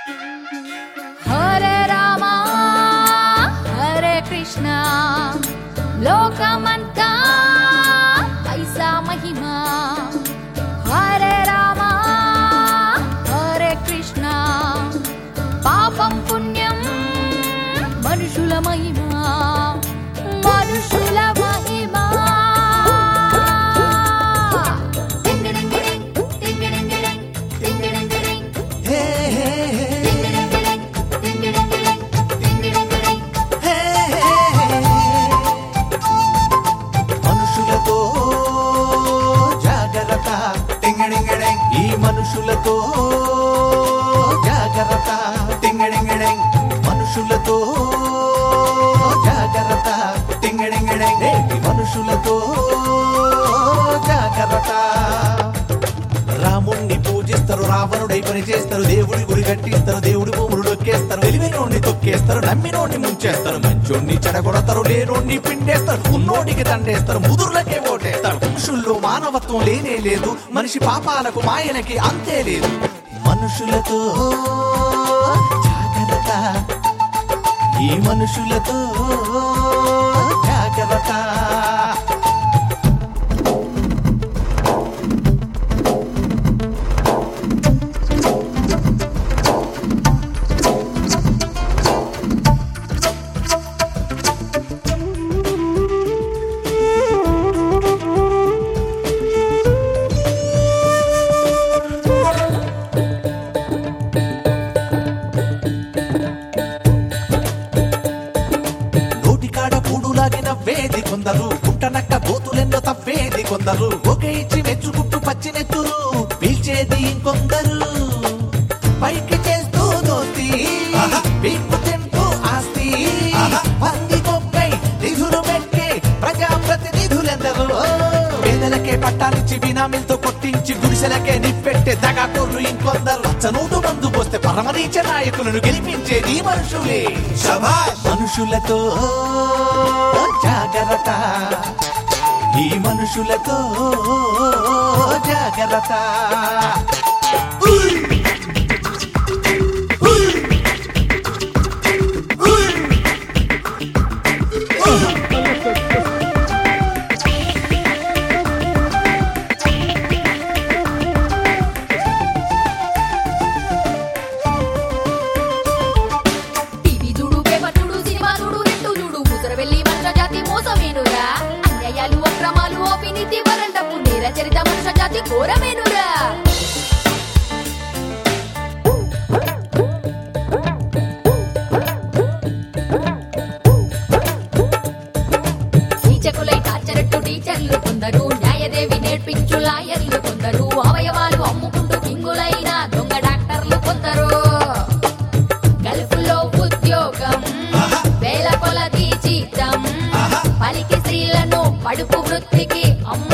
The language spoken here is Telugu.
హరే రామ హరే కృష్ణ లోకమంతా ఐసా మహిమ హరే రామ హరే కృష్ణ పాపం పుణ్యం మనుషుల మహిమ మనుషుల మహిమ టింగిడింగిడింగ్, టింగిడింగిడింగ్, టింగిడింగిడింగ్, హే హే హే టింగిడింగిడింగ్, టింగిడింగిడింగ్, టింగిడింగిడింగ్. హే హే మనుషులతో జాగ్రత్త టింగడింగడింగ్ ఈ మనుషులతో జాగ్రత్త టింగడింగడింగ్ మనుషులతో జాగ్రత్త టింగడింగడింగ్ నేటి మనుషులతో జాగ్రత్త రాముణ్ణి పూజిస్తారు రావణుడై పని చేస్తారు దేవుడి గుడి కట్టిస్తారు దేవుడి భూములు డొక్కేస్తారు తెలివినోడిని తొక్కేస్తారు నమ్మినోడిని ముంచేస్తారు మంచోడిని చెడగొడతారు లేనోడిని పిండేస్తారు ఉన్నోడికి దండేస్తారు ముదురులకే ఓటేస్తారు మనుషుల్లో మానవత్వం లేనే లేదు మనిషి పాపాలకు మాయనకి అంతే లేదు మనుషులతో జాగ్రత్త ఈ మనుషులతో జాగ్రత్త నోటికాడ పూడులాగిన వేది కొందరు గుంటనక్క గోతులెన్నో తవ్వేది కొందరు ఒక ఇచ్చి మెచ్చుకుంటూ పచ్చినెత్తురు పీల్చేది ఇంకొందరు పైకి చేస్తూ దోస్తి పీక్కు తింటూ ఆస్తి పంది కొక్కై నిధులు పెట్టే ప్రజాప్రతినిధులెందరూ పేదలకే పట్టాలిచ్చి బినామీలతో కొట్టించి గుడిసెలకే నిప్పెట్టే దగాకోర్లు ఇంకొందరు చనువుడు మందు పోస్తే పరమరీచ నాయకులను గెలిపించేది మనుషులే శభాష్ మనుషులతో జాగ్రత్త ఈ మనుషులతో జాగ్రత్త ఉయ్! ఉయ్! ఉయ్! టీవీ చూడు పేపర్ చూడు సినిమా చూడు నెట్టు చూడు ముసర వెళ్ళి మనుష జాతి మోసమేనురా అన్యాయాలు అక్రమాలు అవినీతి వరండపు నేర చరిత మనుష జాతి ఘోరమేనురా కీచకులై టార్చరట్టు టీచర్లు కొందరు న్యాయదేవి నేర్పించు లాయర్లు కొందరు అవయవాలు అమ్ముకుంటూ కింగులైన దొంగ డాక్టర్లు కొందరు గల్ఫ్లో ఉద్యోగం వేల కొలది జీతం పలికి స్త్రీలను పడుపు వృత్తికి అమ్మ